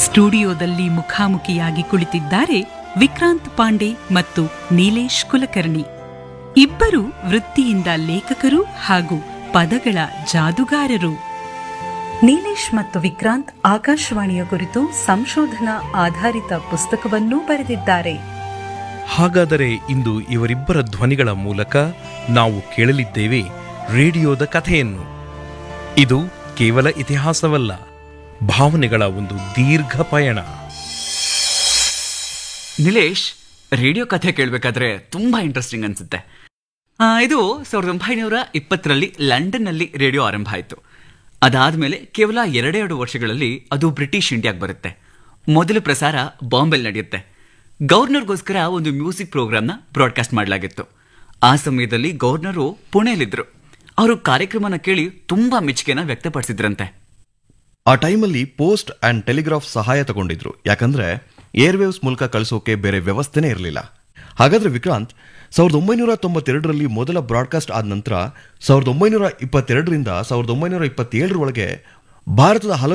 ಸ್ಟುಡಿಯೋದಲ್ಲಿ ಮುಖಾಮುಖಿಯಾಗಿ ಕುಳಿತಿದ್ದಾರೆ ವಿಕ್ರಾಂತ್ ಪಾಂಡೆ ಮತ್ತು ನೀಲೇಶ್ ಕುಲಕರ್ಣಿ ಇಬ್ಬರು ವೃತ್ತಿಯಿಂದ ಲೇಖಕರು ಹಾಗೂ ಪದಗಳ ಜಾದುಗಾರರು ನೀಲೇಶ್ ಮತ್ತು ವಿಕ್ರಾಂತ್ ಆಕಾಶವಾಣಿಯ ಕುರಿತು ಸಂಶೋಧನಾ ಆಧಾರಿತ ಪುಸ್ತಕವನ್ನೂ ಬರೆದಿದ್ದಾರೆ ಹಾಗಾದರೆ ಇಂದು ಇವರಿಬ್ಬರ ಧ್ವನಿಗಳ ಮೂಲಕ ನಾವು ಕೇಳಲಿದ್ದೇವೆ ರೇಡಿಯೋದ ಕಥೆಯನ್ನು ಇದು ಕೇವಲ ಇತಿಹಾಸವಲ್ಲ ಭಾವನೆಗಳ ಒಂದು ದೀರ್ಘ ಪಯಣ ನಿಲೇಶ್ ರೇಡಿಯೋ ಕಥೆ ಕೇಳಬೇಕಾದ್ರೆ ತುಂಬಾ ಇಂಟ್ರೆಸ್ಟಿಂಗ್ ಅನ್ಸುತ್ತೆ ಆ, ಇದು ಸಾವಿರದ ಒಂಬೈನೂರ ಇಪ್ಪತ್ತರಲ್ಲಿ ಲಂಡನ್ನಲ್ಲಿ ರೇಡಿಯೋ ಆರಂಭ ಆಯಿತು ಅದಾದಮೇಲೆ ಕೇವಲ ಎರಡೆರಡು ವರ್ಷಗಳಲ್ಲಿ ಅದು ಬ್ರಿಟಿಷ್ ಇಂಡಿಯಾಗೆ ಬರುತ್ತೆ ಮೊದಲ ಪ್ರಸಾರ ಬಾಂಬೆಲ್ ನಡೆಯುತ್ತೆ ಗವರ್ನರ್ಗೋಸ್ಕರ ಒಂದು ಮ್ಯೂಸಿಕ್ ಪ್ರೋಗ್ರಾಮ್ನ ಬ್ರಾಡ್ಕಾಸ್ಟ್ ಮಾಡಲಾಗಿತ್ತು ಆ ಸಮಯದಲ್ಲಿ ಗವರ್ನರು ಪುಣೆಯಲ್ಲಿದ್ದರು ಅವರು ಕಾರ್ಯಕ್ರಮನ ಕೇಳಿ ತುಂಬಾ ಮೆಚ್ಚುಗೆನ ವ್ಯಕ್ತಪಡಿಸಿದ್ರಂತೆ ಆ ಟೈಮಲ್ಲಿ ಪೋಸ್ಟ್ ಅಂಡ್ ಟೆಲಿಗ್ರಾಫ್ ಸಹಾಯ ತಗೊಂಡಿದ್ರು ಯಾಕಂದ್ರೆ ಏರ್ವೇವ್ಸ್ ಮೂಲಕ ಕಳಿಸೋಕೆ ಬೇರೆ ವ್ಯವಸ್ಥೆನೇ ಇರಲಿಲ್ಲ ಹಾಗಾದ್ರೆ ವಿಕ್ರಾಂತ್ ಸಾವಿರದ ಒಂಬೈನೂರ ತೊಂಬತ್ತೆರಡರಲ್ಲಿ ಮೊದಲ ಬ್ರಾಡ್ಕಾಸ್ಟ್ ಆದ ನಂತರ ಸಾವಿರದ ಒಂಬೈನೂರ ಇಪ್ಪತ್ತೆರಡರಿಂದ ಸಾವಿರದ ಒಂಬೈನೂರ ಇಪ್ಪತ್ತೇಳರೊಳಗೆ ಭಾರತದ ಹಲವು